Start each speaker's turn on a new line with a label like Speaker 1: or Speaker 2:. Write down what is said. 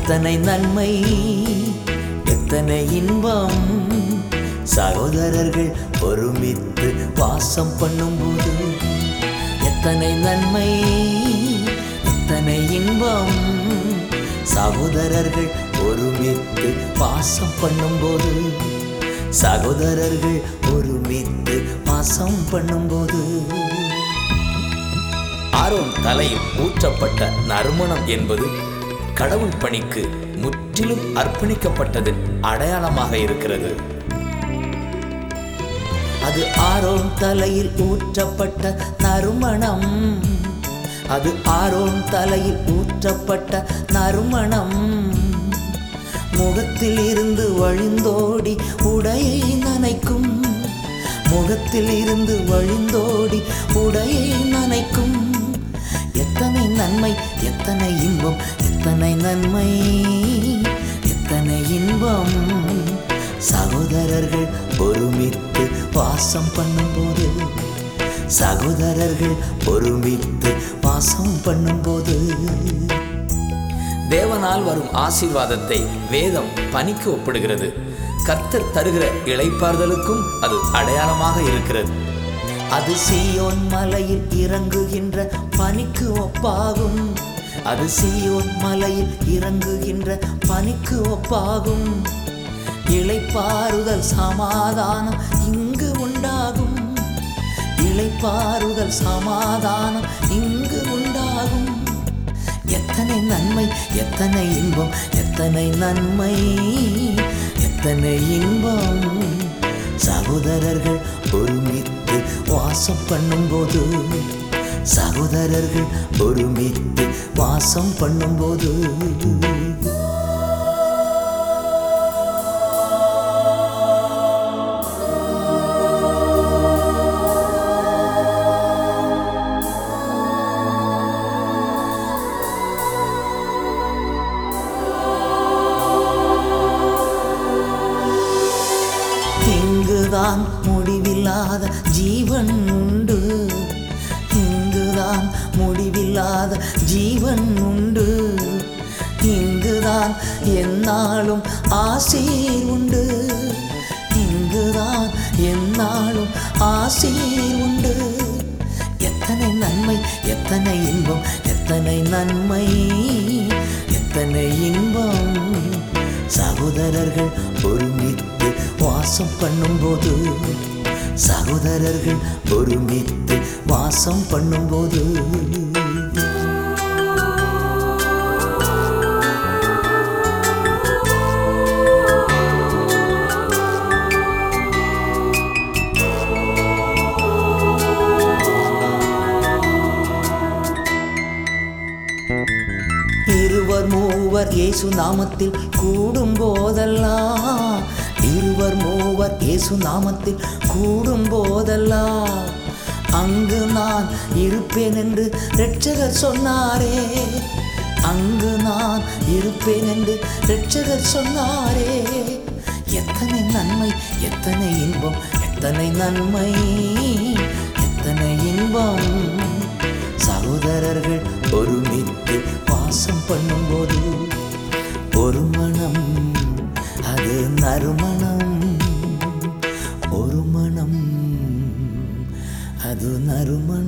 Speaker 1: எத்தனை நன்மை எத்தனை இன்பம் சகோதரர்கள் ஒருமித்து வாசம் பண்ணும்போது எத்தனை நன்மை எத்தனை இன்பம் சகோதரர்கள் ஒருமித்து வாசம் பண்ணும்போது சகோதரர்கள் ஒருமித்து வாசம் பண்ணும்போது ஆரோன் தலையில் ஊற்றப்பட்ட நறுமணம் என்பது கடவுள் பணிக்கு முற்றிலும் அர்ப்பணிக்கப்பட்டதின் அடையாளமாக இருக்கிறது அது ஆரோன் தலையில் ஊற்றப்பட்ட நறுமணம் அது ஆரோன் தலையில் ஊற்றப்பட்ட நறுமணம் முகத்தில் இருந்து வழிந்தோடி உடையை நனைக்கும் முகத்தில் இருந்து வழிந்தோடி உடையை நனைக்கும் எத்தனை நன்மை எத்தனை இன்பம் எத்தனை நன்மை எத்தனை இன்பம் சகோதரர்கள் ஒருமித்து வாசம் பண்ணும்போது சகோதரர்கள் ஒருமித்து வாசம் பண்ணும்போது தேவனால் வரும் ஆசீர்வாதத்தை வேதம் பணிக்கு ஒப்பிடுகிறது கர்த்தர் தருகிற இளைப்பாறுதலுக்கும் அது அடையாளமாக இருக்கிறது அது சீயோன் மலையில் இறங்குகின்ற பனிக்கு ஒப்பாகும் அது சீயோன் மலையில் இறங்குகின்ற பனிக்கு ஒப்பாகும் இளைப்பாறுதல் சமாதானம் இங்கு உண்டாகும் இளைப்பாறுதல் சமாதானம் இங்கு உண்டாகும் எத்தனை நன்மை எத்தனை இன்பம் எத்தனை நன்மை எத்தனை இன்பம் சகோதரர்கள் ஒருமித்து வாசம் பண்ணும்போது சகோதரர்கள் ஒருமித்து வாசம் பண்ணும்போது இங்குதான் முடிவில்லாத ஜீவன் உண்டு இங்குதான் முடிவில்லாத ஜீவன் உண்டு இங்குதான் எந்நாளும் ஆசீர் உண்டு இங்குதான் எந்நாளும் ஆசீர் உண்டு எத்தனை நன்மை எத்தனை இன்பம் எத்தனை நன்மை எத்தனை இன்பம் சகோதரர்கள் ஒருமித்து வாசம் பண்ணும்போது சகோதரர்கள் ஒருமித்து வாசம் பண்ணும்போது இருவர் மூவர் இயேசு நாமத்தில் கூடும் போதெல்லாம் இருவர் மூவர் இயேசு நாமத்தில் கூடும் போதெல்லாம் அங்கு நான் இருப்பேன் என்று இரட்சகர் சொன்னாரே அங்கு நான் இருப்பேன் என்று இரட்சகர் சொன்னாரே எத்தனை நன்மை எத்தனை இன்பம் எத்தனை நன்மை எத்தனை இன்பம் சகோதரர்கள் ஒருமித்து வாசம் பண்ணும்போது ஒரு மனம் அது நறுமணம் ஒரு மனம் அது நறுமணம்